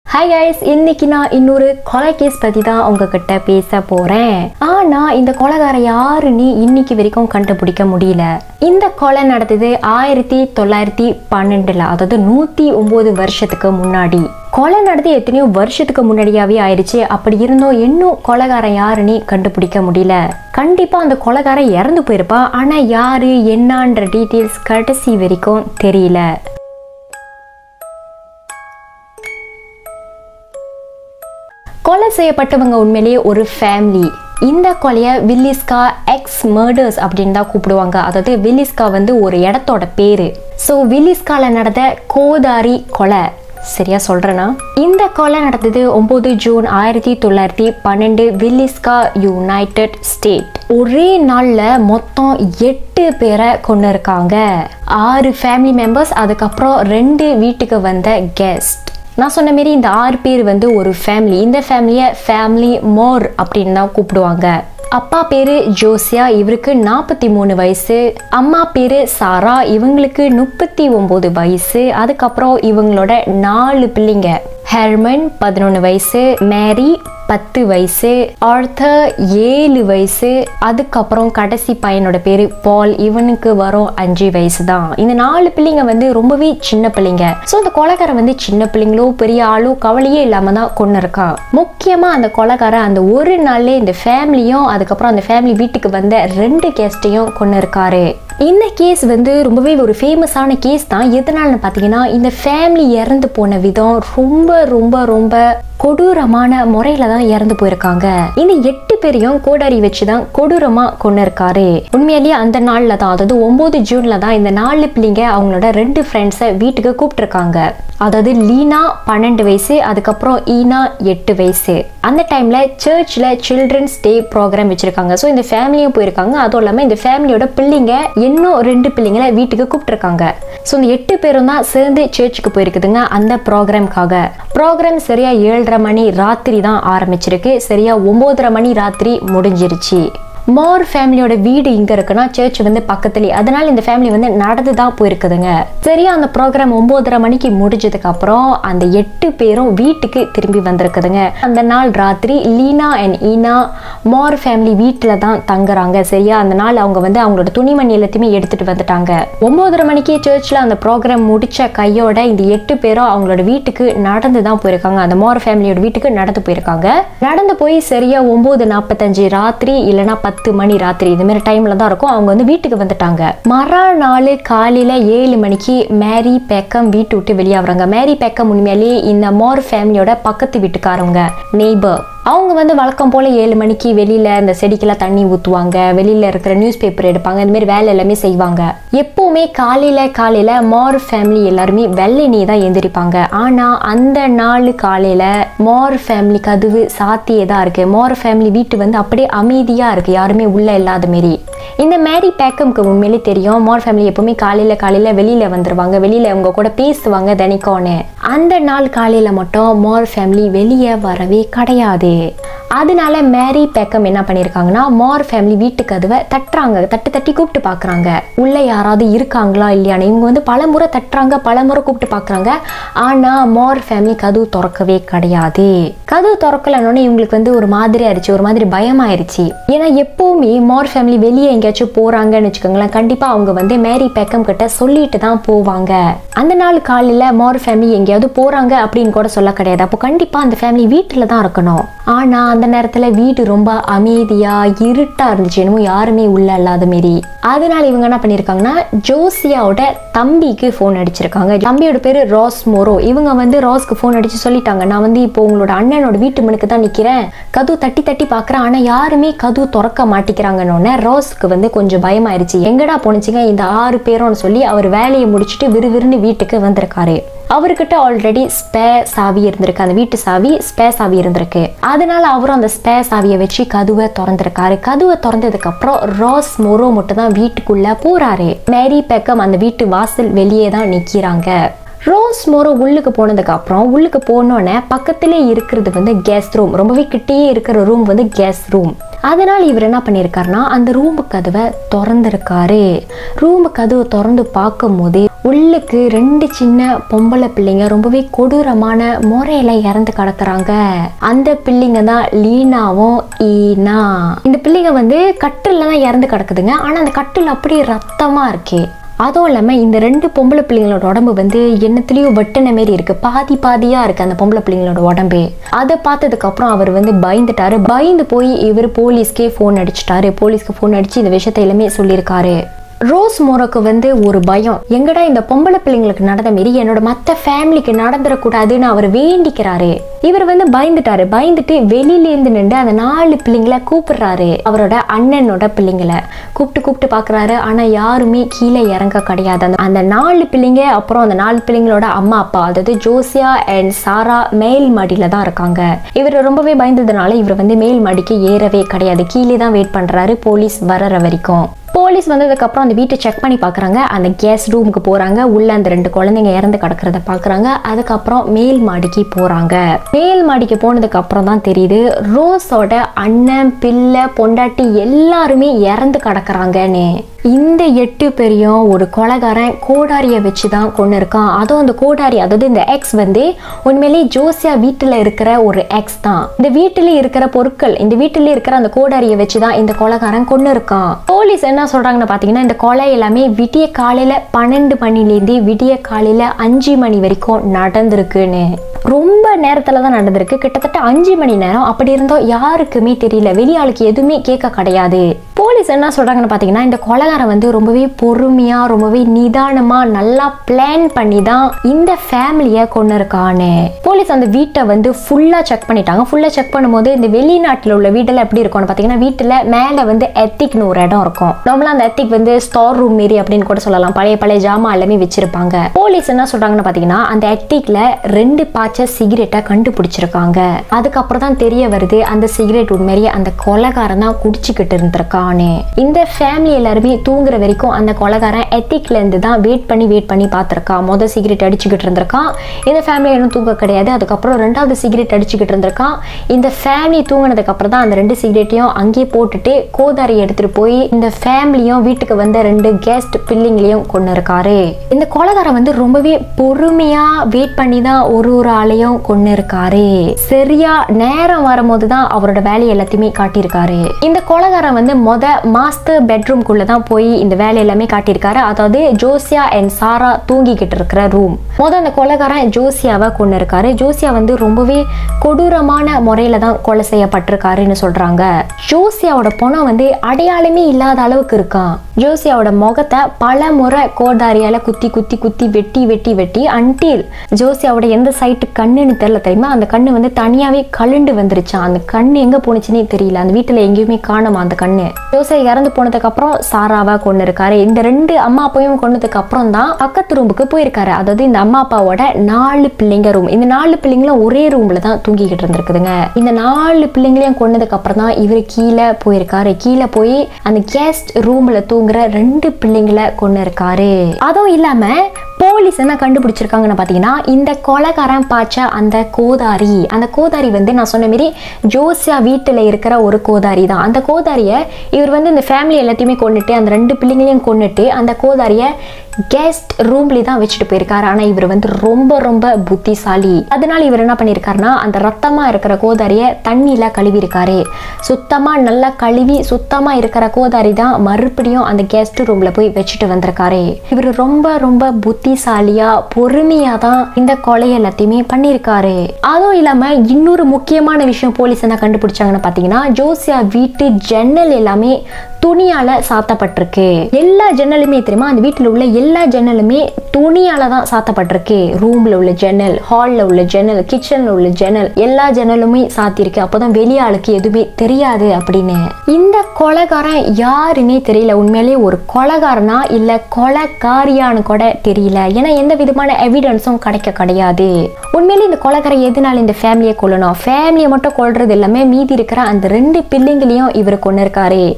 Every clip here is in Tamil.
ஹாய் கைஸ் இன்னைக்கு நான் இன்னொரு கொலை கேஸ் பற்றி தான் உங்ககிட்ட பேச போகிறேன் ஆனால் இந்த கொலைகார யாருன்னு இன்னைக்கு வரைக்கும் கண்டுபிடிக்க முடியல இந்த கொலை நடந்தது ஆயிரத்தி தொள்ளாயிரத்தி பன்னெண்டில் அதாவது நூற்றி ஒம்பது வருஷத்துக்கு முன்னாடி கொலை நடந்து எத்தனையோ வருஷத்துக்கு முன்னாடியாவே ஆயிடுச்சு அப்படி இருந்தும் இன்னும் கொலைகாரன் யாருன்னு கண்டுபிடிக்க முடியல கண்டிப்பாக அந்த கொலைகாரன் இறந்து போயிருப்பான் ஆனால் யாரு என்னன்ற டீட்டெயில்ஸ் கடைசி வரைக்கும் தெரியல கொலை செய்யப்பட்டவங்க உண்மையிலேயே ஒரு ஃபேமிலி இந்த கொலையை வில்லிஸ்கா எக்ஸ் மர்டர்ஸ் அப்படின்னு தான் கூப்பிடுவாங்க அதாவது வில்லிஸ்கா வந்து ஒரு இடத்தோட பேரு ஸோ வில்லிஸ்கால நடந்த கோதாரி கொலை சரியா சொல்றேனா இந்த கொலை நடந்தது ஒன்பது ஜூன் ஆயிரத்தி தொள்ளாயிரத்தி பன்னெண்டு வில்லிஸ்கா யுனைடெட் ஸ்டேட் ஒரே நாள்ல மொத்தம் எட்டு பேரை கொண்டு இருக்காங்க ஆறு ஃபேமிலி மெம்பர்ஸ் அதுக்கப்புறம் ரெண்டு வீட்டுக்கு வந்த கெஸ்ட் நான் சொன்ன மாரி இந்த ஆறு பேர் வந்து ஒரு ஃபேமிலி இந்த ஃபேமிலியை ஃபேமிலி மோர் அப்படின்னு தான் கூப்பிடுவாங்க அப்பா பேரு ஜோசியா இவருக்கு நாற்பத்தி மூணு வயசு அம்மா பேரு சாரா இவங்களுக்கு முப்பத்தி ஒம்பது வயசு அதுக்கப்புறம் இவங்களோட நாலு பிள்ளைங்க ஹெர்மன் பதினொன்று வயசு மேரி பத்து வயசு ஆர்த்தர் ஏழு வயசு அதுக்கப்புறம் கடைசி பையனோட பேரு பால் இவனுக்கு வரும் அஞ்சு வயசு தான் இந்த நாலு பிள்ளைங்க வந்து ரொம்பவே சின்ன பிள்ளைங்க ஸோ அந்த கொலைக்காரன் வந்து சின்ன பிள்ளைங்களோ பெரிய ஆளோ கவலையே இல்லாம தான் கொண்டு இருக்கான் முக்கியமா அந்த கொலைக்காரன் அந்த ஒரு நாள்லே இந்த ஃபேமிலியும் அதுக்கப்புறம் அந்த ஃபேமிலி வீட்டுக்கு வந்த ரெண்டு கெஸ்ட்டையும் கொண்டு இருக்காரு இந்த கேஸ் வந்து ரொம்பவே ஒரு ஃபேமஸான கேஸ் தான் எதனாலன்னு பார்த்தீங்கன்னா இந்த ஃபேமிலி இறந்து போன விதம் ரொம்ப ரொம்ப ரொம்ப கொடூரமான முறையில தான் இறந்து போயிருக்காங்க இந்த எட்டு பேரையும் கோடாரி வச்சு தான் கொடூரமா கொண்டு இருக்காரு உண்மையிலேயே அந்த நாள்ல தான் அதாவது ஒன்பது ஜூன்ல தான் இந்த நாலு பிள்ளைங்க அவங்களோட ரெண்டு ஃப்ரெண்ட்ஸை வீட்டுக்கு கூப்பிட்டுருக்காங்க அதாவது லீனா பன்னெண்டு வயசு அதுக்கப்புறம் ஈனா எட்டு வயசு அந்த டைம்ல சர்ச்ல சில்ட்ரன்ஸ் டே ப்ரோக்ராம் வச்சிருக்காங்க ஸோ இந்த ஃபேமிலியும் போயிருக்காங்க அதுவும் இல்லாமல் இந்த ஃபேமிலியோட பிள்ளைங்க இன்னும் ரெண்டு பிள்ளைங்களை வீட்டுக்கு கூப்பிட்டுருக்காங்க ஸோ இந்த எட்டு பேரும் தான் சேர்ந்து சர்ச்சுக்கு போயிருக்குதுங்க அந்த ப்ரோக்ராம்காக ப்ரோக்ராம் சரியா ஏழரை மணி ராத்திரி தான் ஆரம்பிச்சிருக்கு சரியா ஒம்போதரை மணி ராத்திரி முடிஞ்சிருச்சு மோர் ஃபேமிலியோட வீடு இங்க இருக்குன்னா சர்ச் வந்து பக்கத்துலேயே அதனால இந்த ஃபேமிலி வந்து நடந்து தான் போயிருக்குதுங்க சரியா அந்த ப்ரோக்ராம் ஒன்பதரை மணிக்கு முடிஞ்சதுக்கு அப்புறம் அந்த எட்டு பேரும் வீட்டுக்கு திரும்பி வந்திருக்குதுங்க அந்த நாள் ராத்திரி லீனா அண்ட் ஈனா மோர் ஃபேமிலி வீட்டில் தான் தங்குறாங்க சரியா அந்த நாள் அவங்க வந்து அவங்களோட துணிமணி எல்லாத்தையுமே எடுத்துட்டு வந்துட்டாங்க ஒன்பதரை மணிக்கு சர்ச்சில் அந்த ப்ரோக்ராம் முடிச்ச கையோட இந்த எட்டு பேரும் அவங்களோட வீட்டுக்கு நடந்து தான் போயிருக்காங்க அந்த மோர் ஃபேமிலியோட வீட்டுக்கு நடந்து போயிருக்காங்க நடந்து போய் சரியா ஒன்பது நாற்பத்தஞ்சு ராத்திரி இல்லைன்னா பத்து மணி ராத்திரி இந்த மாதிரி டைம்ல தான் இருக்கும் அவங்க வந்து வீட்டுக்கு வந்துட்டாங்க மறுநாள் காலையில ஏழு மணிக்கு மேரி பேக்கம் வீட்டு விட்டு வெளியாகிறாங்க மேரி பேக்கம் உண்மையாலே இந்த மோர் ஃபேமிலியோட பக்கத்து வீட்டுக்காரவங்க நெய்பர் அவங்க வந்து வழக்கம் போல் ஏழு மணிக்கு வெளியில் இந்த செடிக்கெல்லாம் தண்ணி ஊற்றுவாங்க வெளியில் இருக்கிற நியூஸ் பேப்பர் எடுப்பாங்க இந்த மாதிரி வேலை எல்லாமே செய்வாங்க எப்போவுமே காலையில் காலையில் மார் ஃபேமிலி எல்லாருமே வெள்ளை தான் எந்திரிப்பாங்க ஆனால் அந்த நாள் காலையில் மார் ஃபேமிலி கதவு சாத்தியே தான் இருக்குது மார் ஃபேமிலி வீட்டு வந்து அப்படியே அமைதியாக இருக்குது யாருமே உள்ளே இல்லாத மாரி இந்த மேரி பேக்கம்க்கு உண்மையிலே தெரியும் மார் ஃபேமிலி எப்பவுமே காலையில் காலையில் வெளியில் வந்துருவாங்க வெளியில் அவங்க கூட பேசுவாங்க தினைக்கோன்னு அந்த நாள் காலையில் மட்டும் மார் ஃபேமிலி வெளியே வரவே கிடையாது அதனால மேரி பேக்கம் என்ன பண்ணியிருக்காங்கன்னா மார் ஃபேமிலி வீட்டு கதவை தட்டுறாங்க தட்டு தட்டி கூப்பிட்டு பார்க்குறாங்க உள்ள யாராவது இருக்காங்களா இல்லையான்னு இவங்க வந்து பல முறை தட்டுறாங்க பல முறை கூப்பிட்டு பார்க்குறாங்க ஆனால் மார் ஃபேமிலி கதவு திறக்கவே கிடையாது கதவு திறக்கலன்னு இவங்களுக்கு வந்து ஒரு மாதிரி ஆயிடுச்சு ஒரு மாதிரி பயமாயிருச்சு ஏன்னா எப்பவுமே மார் ஃபேமிலி வெளியே எங்கேயாச்சும் போறாங்கன்னு வச்சுக்கோங்களேன் கண்டிப்பாக அவங்க வந்து மேரி பேக்கம் கிட்ட சொல்லிட்டு தான் போவாங்க அந்த நாள் காலையில் மார் ஃபேமிலி எங்கேயாவது போறாங்க அப்படின்னு கூட சொல்ல கிடையாது அப்போ கண்டிப்பாக அந்த ஃபேமிலி வீட்டில் தான் இருக்கணும் ஆனால் அந்த நேரத்தில் வீடு ரொம்ப அமைதியாக இருட்டாக இருந்துச்சு என்னமோ யாருமே உள்ள இல்லாத மாரி அதனால இவங்க என்ன பண்ணியிருக்காங்கன்னா ஜோசியாவோட தம்பிக்கு ஃபோன் அடிச்சிருக்காங்க தம்பியோட பேர் ராஸ் மோரோ இவங்க வந்து ராஸ்க்கு ஃபோன் அடிச்சு சொல்லிட்டாங்க நான் வந்து இப்போ உங்களோட அண்ணனோட வீட்டு மனுக்கு தான் நிற்கிறேன் கதவு தட்டி தட்டி பார்க்குறேன் ஆனால் யாருமே கதவு திறக்க மாட்டிக்கிறாங்கன்னு ராஸ்க்கு வந்து கொஞ்சம் பயமாயிருச்சு எங்கடா போனுச்சுங்க இந்த ஆறு பேரும்னு சொல்லி அவர் வேலையை முடிச்சுட்டு விறுவிறுன்னு வீட்டுக்கு வந்திருக்காரு அவர்கிட்ட ஆல்ரெடி ஸ்பே சாவி இருந்திருக்கு அந்த வீட்டு சாவி ஸ்பே சாவி இருந்திருக்கு அதனால அவரும் அந்த ஸ்பே சாவியை வச்சு கதுவை திறந்திருக்காரு கதுவை திறந்ததுக்கு அப்புறம் ராஸ் மொரோ மட்டும் தான் வீட்டுக்குள்ள போறாரு மேரி பெக்கம் அந்த வீட்டு வாசல் வெளியே தான் நிக்கிறாங்க ரோஸ் மோரோ உள்ளுக்கு போனதுக்கு அப்புறம் உள்ளுக்கு போனோடனே பக்கத்திலே இருக்கிறது வந்து கெஸ்ட் ரூம் ரொம்பவே கிட்டேயே இருக்கிற ரூம் வந்து கெஸ்ட் ரூம் அதனால் இவர் என்ன பண்ணியிருக்காருன்னா அந்த ரூமு கதவை திறந்திருக்காரு ரூமு கதவை திறந்து பார்க்கும் போதே உள்ளுக்கு ரெண்டு சின்ன பொம்பளை பிள்ளைங்க ரொம்பவே கொடூரமான முறையில இறந்து கிடக்குறாங்க அந்த பிள்ளைங்க தான் லீனாவும் ஈனா இந்த பிள்ளைங்க வந்து கட்டில் தான் இறந்து கிடக்குதுங்க ஆனா அந்த கட்டில் அப்படியே ரத்தமா இருக்கு அதுவும் இல்லாமல் இந்த ரெண்டு பொம்பளை பிள்ளைங்களோட உடம்பு வந்து என்னத்துலேயும் வெட்டின மாரி இருக்கு பாதி பாதியாக இருக்கு அந்த பொம்பளை பிள்ளைங்களோட உடம்பு அதை பார்த்ததுக்கப்புறம் அவர் வந்து பயந்துட்டாரு பயந்து போய் இவர் போலீஸ்க்கே ஃபோன் அடிச்சிட்டாரு போலீஸ்க்கு ஃபோன் அடிச்சு இந்த விஷயத்தை எல்லாமே சொல்லியிருக்காரு ரோஸ் மோரோக்கு வந்து ஒரு பயம் எங்கடா இந்த பொம்பளை பிள்ளைங்களுக்கு நடந்த மாரி என்னோட மற்ற ஃபேமிலிக்கு நடந்துடக்கூடாதுன்னு அவர் வேண்டிக்கிறாரு இவர் வந்து பயந்துட்டாரு பயந்துட்டு வெளியில இருந்து நின்று அந்த நாலு பிள்ளைங்களை கூப்பிடுறாரு அவரோட அண்ணனோட பிள்ளைங்களை கூப்பிட்டு கூப்பிட்டு பார்க்குறாரு ஆனால் யாருமே கீழே இறங்க கிடையாது அந்த அந்த நாலு பிள்ளைங்க அப்புறம் அந்த நாலு பிள்ளைங்களோட அம்மா அப்பா அதாவது ஜோசியா அண்ட் சாரா மேல் மாடியில் தான் இருக்காங்க இவர் ரொம்பவே பயந்ததுனால இவர் வந்து மேல் மாடிக்கு ஏறவே கிடையாது கீழே தான் வெயிட் பண்ணுறாரு போலீஸ் வர்ற வரைக்கும் போலீஸ் வந்ததுக்கப்புறம் அந்த வீட்டை செக் பண்ணி பார்க்குறாங்க அந்த கேஸ் ரூமுக்கு போகிறாங்க உள்ள அந்த ரெண்டு குழந்தைங்க இறந்து கிடக்கிறத பார்க்குறாங்க அதுக்கப்புறம் மேல் மாடிக்கு போகிறாங்க மேல் மாடிக்கு போனதுக்கு அப்புறம் தான் தெரியுது ரோஸோட அண்ணன் பிள்ளை பொண்டாட்டி எல்லாருமே இறந்து கிடக்குறாங்கன்னு இந்த எட்டு பேரையும் ஒரு கொலகாரன் கோடாரியை வச்சு தான் கொண்டு இருக்கான் அதுவும் அந்த கோடாரி அதாவது இந்த எக்ஸ் வந்து உண்மையிலேயே ஜோசியா வீட்டில் இருக்கிற ஒரு எக்ஸ் தான் இந்த வீட்டில் இருக்கிற பொருட்கள் இந்த வீட்டில் இருக்கிற அந்த கோடாரியை வச்சு தான் இந்த கொலகாரன் கொண்டு இருக்கான் போலீஸ் என்ன சொல்றாங்கன்னு பார்த்தீங்கன்னா இந்த கொலை எல்லாமே விடிய காலையில பன்னெண்டு மணிலேருந்து விடிய காலையில அஞ்சு மணி வரைக்கும் நடந்திருக்குன்னு ரொம்ப நேரத்தில் தான் நடந்திருக்கு கிட்டத்தட்ட அஞ்சு மணி நேரம் அப்படி இருந்தோம் யாருக்குமே தெரியல வெளியாளுக்கு எதுவுமே கேட்க கிடையாது போலீஸ் என்ன சொல்றாங்கன்னு பார்த்தீங்கன்னா இந்த கொலகாரன் வந்து ரொம்பவே பொறுமையா ரொம்பவே நிதானமா நல்லா பிளான் பண்ணி தான் இந்த ஃபேமிலியை கொண்டு இருக்கான்னு போலீஸ் அந்த வீட்டை வந்து ஃபுல்லா செக் பண்ணிட்டாங்க ஃபுல்லா செக் பண்ணும்போது இந்த வெளிநாட்டில் உள்ள வீட்டெல்லாம் எப்படி இருக்கும்னு பார்த்தீங்கன்னா வீட்டில் மேலே வந்து எத்திக்னு ஒரு இடம் இருக்கும் நார்மலாக அந்த எத்திக் வந்து ஸ்டோர் ரூம் மாரி அப்படின்னு கூட சொல்லலாம் பழைய பழைய ஜாமான் எல்லாமே வச்சிருப்பாங்க போலீஸ் என்ன சொல்றாங்கன்னு பார்த்தீங்கன்னா அந்த எத்திக்ல ரெண்டு பாய்ச்ச சிகரெட்டை கண்டுபிடிச்சிருக்காங்க அதுக்கப்புறம் தான் தெரிய வருது அந்த சிகரெட் உண்மையிலேயே அந்த கொலகாரன் தான் குடிச்சுக்கிட்டு இருந்திருக்கான்னு இந்த ஃபேமிலி எல்லாருமே தூங்குற வரைக்கும் அந்த கொலகாரன் எத்திக்ல இருந்து தான் வெயிட் பண்ணி வெயிட் பண்ணி பார்த்துருக்கான் மொதல் சிகரெட் அடிச்சுக்கிட்டு இருந்திருக்கான் இந்த ஃபேமிலி இன்னும் தூங்க கிடையாது அதுக்கப்புறம் ரெண்டாவது சிகரெட் அடிச்சுக்கிட்டு இருந்திருக்கான் இந்த ஃபேமிலி தூங்கினதுக்கு அப்புறம் தான் அந்த ரெண்டு சிகரெட்டையும் அங்கேயே போட்டுட்டு கோதாரி எடுத்துட்டு போய் இந்த ஃபேமிலியும் வீட்டுக்கு வந்த ரெண்டு கெஸ்ட் பில்லிங்களையும் கொண்டு இருக்காரு இந்த கொலகாரன் வந்து ரொம்பவே பொறுமையா வெயிட் பண்ணி தான் ஒரு ஒரு ஆளையும் கொண்டு இருக்காரு சரியா நேரம் வரும்போது தான் அவரோட வேலையை எல்லாத்தையுமே காட்டியிருக்காரு இந்த கொலகாரன் வந்து மொத மாஸ்டர் பெட்ரூம்குள்ள தான் போய் இந்த வேலை எல்லாமே காட்டியிருக்காரு அதாவது ஜோசியா அண்ட் சாரா தூங்கிக்கிட்டு இருக்கிற ரூம் மொத அந்த கொலகாரன் ஜோசியாவை கொண்டு இருக்காரு ஜோசியா வந்து ரொம்பவே கொடூரமான முறையில தான் கொலை செய்யப்பட்டிருக்காருன்னு சொல்றாங்க ஜோசியாவோட பணம் வந்து அடையாளமே இல்லாத அளவுக்கு இருக்கான் ஜோசியாவோட முகத்தை பல முறை கோடாரியால குத்தி குத்தி குத்தி வெட்டி வெட்டி வெட்டி அன்டில் ஜோசியாவோட எந்த சைட்டு கண்ணுன்னு தெரியல தெரியுமா அந்த கண்ணு வந்து தனியாவே கழுண்டு வந்துருச்சான் அந்த கண்ணு எங்க போனுச்சுன்னே தெரியல அந்த வீட்டுல எங்கேயுமே காணுமா அந்த கண்ணு ஜோசியா இறந்து போனதுக்கு அப்புறம் சாராவா கொண்டு இருக்காரு இந்த ரெண்டு அம்மா அப்பாவையும் கொண்டதுக்கு அப்புறம் தான் பக்கத்து ரூமுக்கு போயிருக்காரு அதாவது இந்த அம்மா அப்பாவோட நாலு பிள்ளைங்க ரூம் இந்த நாலு பிள்ளைங்களும் ஒரே ரூம்ல தான் தூங்கிக்கிட்டு இருந்திருக்குதுங்க இந்த நாலு பிள்ளைங்களையும் கொண்டதுக்கு அப்புறம் தான் இவர் கீழே போயிருக்காரு கீழே போய் அந்த கெஸ்ட் ரூம்ல தூங்குற ரெண்டு பிள்ளைங்களை கொண்டு இருக்காரு அதுவும் இல்லாம போலீஸ் என்ன கண்டுபிடிச்சிருக்காங்கன்னு பார்த்தீங்கன்னா இந்த கொலைகாரன் பாய்ச்ச அந்த கோதாரி அந்த கோதாரி வந்து நான் சொன்ன மாதிரி ஜோசியா வீட்டில் இருக்கிற ஒரு கோதாரி தான் அந்த கோதாரியை இவர் வந்து இந்த ஃபேமிலி எல்லாத்தையுமே கொண்டுட்டு அந்த ரெண்டு பிள்ளைங்களையும் கொண்டுட்டு அந்த கோதாரியை கெஸ்ட் ரூம்ல தான் வச்சுட்டு போயிருக்காரு ஆனால் இவர் வந்து ரொம்ப ரொம்ப புத்திசாலி அதனால இவர் என்ன பண்ணியிருக்காருன்னா அந்த ரத்தமா இருக்கிற கோதாரியை தண்ணியில கழுவி இருக்காரு சுத்தமா நல்லா கழுவி சுத்தமா இருக்கிற கோதாரி தான் மறுபடியும் அந்த கெஸ்ட் ரூம்ல போய் வச்சுட்டு வந்திருக்காரு இவர் ரொம்ப ரொம்ப புத்திசாலியா பொறுமையா தான் இந்த கொலை எல்லாத்தையுமே பண்ணியிருக்காரு அதுவும் இல்லாம இன்னொரு முக்கியமான விஷயம் போலீஸ் என்ன கண்டுபிடிச்சாங்கன்னு பார்த்தீங்கன்னா ஜோசியா வீட்டு ஜன்னல் எல்லாமே துணியால சாத்தப்பட்டிருக்கு எல்லா ஜன்னலுமே தெரியுமா அந்த வீட்டில் உள்ள எல்லா ஜன்னலுமே துணியால தான் சாத்தப்பட்டிருக்கு ரூம்ல உள்ள ஜன்னல் ஹால்ல உள்ள ஜன்னல் கிச்சன்ல உள்ள ஜன்னல் எல்லா ஜன்னலுமே சாத்திருக்கு அப்போதான் வெளியாளுக்கு எதுவுமே தெரியாது அப்படின்னு இந்த கொலைகாரன் யாருன்னே தெரியல உண்மையிலேயே ஒரு கொலைகாரனா இல்ல கொலைக்காரியான்னு கூட தெரியல ஏன்னா எந்த விதமான எவிடன்ஸும் கிடைக்க கிடையாது உண்மையிலேயே இந்த கொலைகாரன் எதனால இந்த ஃபேமிலியை கொல்லணும் ஃபேமிலியை மட்டும் கொல்றது எல்லாமே மீதி இருக்கிற அந்த ரெண்டு பிள்ளைங்களையும் இவர் கொண்டு இருக்காரு உண்மையிலே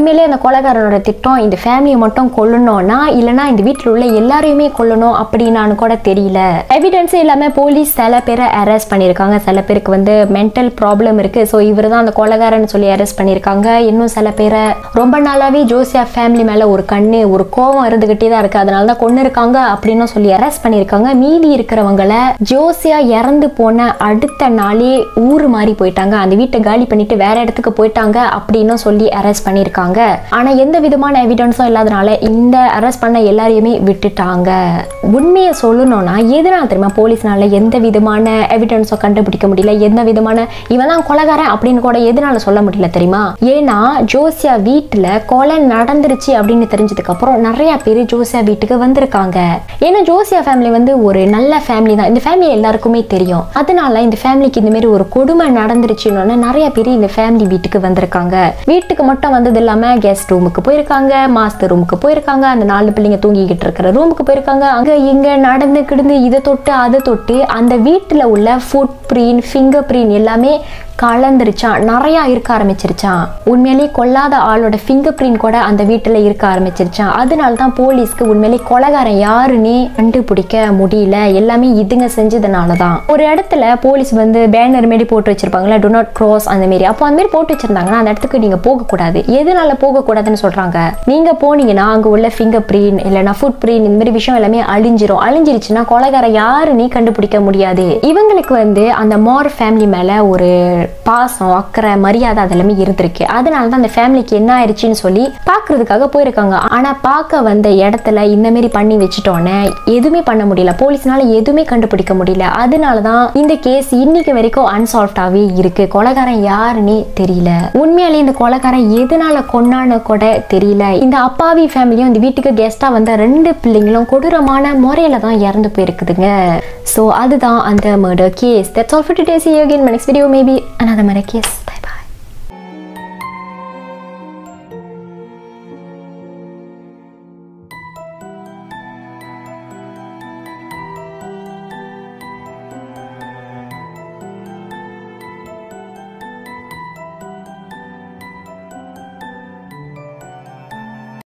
உண்மையிலே அந்த கொலைகாரனோட திட்டம் இந்த ஃபேமிலியை மட்டும் கொல்லணும்னா இல்லைனா இந்த வீட்டில் உள்ள எல்லாரையுமே கொல்லணும் அப்படின்னான்னு கூட தெரியல எவிடன்ஸ் எல்லாமே போலீஸ் சில பேரை அரெஸ்ட் பண்ணியிருக்காங்க சில பேருக்கு வந்து மென்டல் ப்ராப்ளம் இருக்கு ஸோ இவர் தான் அந்த கொலைகாரன்னு சொல்லி அரெஸ்ட் பண்ணியிருக்காங்க இன்னும் சில பேரை ரொம்ப நாளாவே ஜோசியா ஃபேமிலி மேல ஒரு கண்ணு ஒரு கோவம் இருந்துகிட்டே தான் இருக்கு அதனால தான் கொண்டு இருக்காங்க அப்படின்னு சொல்லி அரெஸ்ட் பண்ணியிருக்காங்க மீதி இருக்கிறவங்கள ஜோசியா இறந்து போன அடுத்த நாளே ஊர் மாறி போயிட்டாங்க அந்த வீட்டை காலி பண்ணிட்டு வேற இடத்துக்கு போயிட்டாங்க அப்படின்னு சொல்லி அரெஸ்ட் பண்ணியிருக்காங்க ஆனா எந்த விதமான எவிடன்ஸும் இல்லாதனால இந்த அரெஸ்ட் பண்ண எல்லாரையுமே விட்டுட்டாங்க உண்மையை சொல்லணும்னா எதனால தெரியுமா போலீஸ்னால எந்த விதமான எவிடன்ஸும் கண்டுபிடிக்க முடியல எந்த விதமான இவன் தான் கொலைகாரன் அப்படின்னு கூட எதனால சொல்ல முடியல தெரியுமா ஏன்னா ஜோசியா வீட்டுல கொலை நடந்துருச்சு அப்படின்னு தெரிஞ்சதுக்கு அப்புறம் நிறைய பேர் ஜோசியா வீட்டுக்கு வந்திருக்காங்க ஏன்னா ஜோசியா ஃபேமிலி வந்து ஒரு நல்ல ஃபேமிலி தான் இந்த ஃபேமிலி எல்லாருக்குமே தெரியும் அதனால இந்த ஃபேமிலிக்கு இந்த மாதிரி ஒரு கொடுமை நடந்துருச்சுன்னு நிறைய பேர் இந்த ஃபேமிலி வீட்டுக்கு வந்திருக்காங்க வீட்டுக்கு மட்டும் வந்தது இல்லாம கெஸ்ட் ரூமுக்கு போயிருக்காங்க மாஸ்டர் ரூமுக்கு போயிருக்காங்க அந்த நாலு பிள்ளைங்க தூங்கிக்கிட்டு இருக்கிற ரூமுக்கு போயிருக்காங்க அங்க இங்க நடந்து கிடந்து இதை தொட்டு அதை தொட்டு அந்த வீட்டுல உள்ள ஃபுட் பிரிண்ட் ஃபிங்கர் பிரிண்ட் எல்லாமே கலந்துருச்சான் நிறைய இருக்க ஆரம்பிச்சிருச்சான் உண்மையிலேயே கொல்லாத ஆளோட ஃபிங்கர் பிரிண்ட் கூட அந்த வீட்டுல இருக்க ஆரம்பிச்சிருச்சான் அதனால தான் போலீஸ்க்கு உண்மையிலேயே கொலைகாரன் யாருன்னே கண்டுபிடிக்க முடியல எல்லாமே இதுங்க செஞ்சதுனால தான் ஒரு இடத்துல போலீஸ் வந்து பேனர் மாரி போட்டு வச்சிருப்பாங்களா டு நாட் cross அந்த மாரி அப்போ அந்த மாதிரி போட்டு வச்சிருந்தாங்கன்னா அந்த இடத்துக்கு நீங்க போகக்கூடாது எதனால போகக்கூடாதுன்னு சொல்றாங்க நீங்க போனீங்கன்னா அங்க உள்ள ஃபிங்கர் பிரிண்ட் இல்லைன்னா ஃபுட் பிரிண்ட் இந்த மாதிரி விஷயம் எல்லாமே அழிஞ்சிரும் அழிஞ்சிருச்சுன்னா கொலைகாரன் யாருன்னே கண்டுபிடிக்க முடியாது இவங்களுக்கு வந்து அந்த மார் ஃபேமிலி மேல ஒரு பாசம் அக்கறை மரியாதை அதெல்லாமே இருந்திருக்கு அதனால தான் அந்த ஃபேமிலிக்கு என்ன ஆயிடுச்சுன்னு சொல்லி பார்க்கறதுக்காக போயிருக்காங்க ஆனா பார்க்க வந்த இடத்துல இந்த மாதிரி பண்ணி வச்சுட்டோன்னே எதுவுமே பண்ண முடியல போலீஸ்னால எதுவுமே கண்டுபிடிக்க முடியல அதனால தான் இந்த கேஸ் இன்னைக்கு வரைக்கும் அன்சால்வ்டாவே இருக்கு கொலைகாரன் யாருன்னே தெரியல உண்மையாலே இந்த கொலைகாரன் எதனால கொன்னான்னு கூட தெரியல இந்த அப்பாவி ஃபேமிலியும் இந்த வீட்டுக்கு கெஸ்டா வந்த ரெண்டு பிள்ளைங்களும் கொடூரமான முறையில தான் இறந்து போயிருக்குதுங்க ஸோ அதுதான் அந்த murder case that's all for today see you again my next video maybe another murder case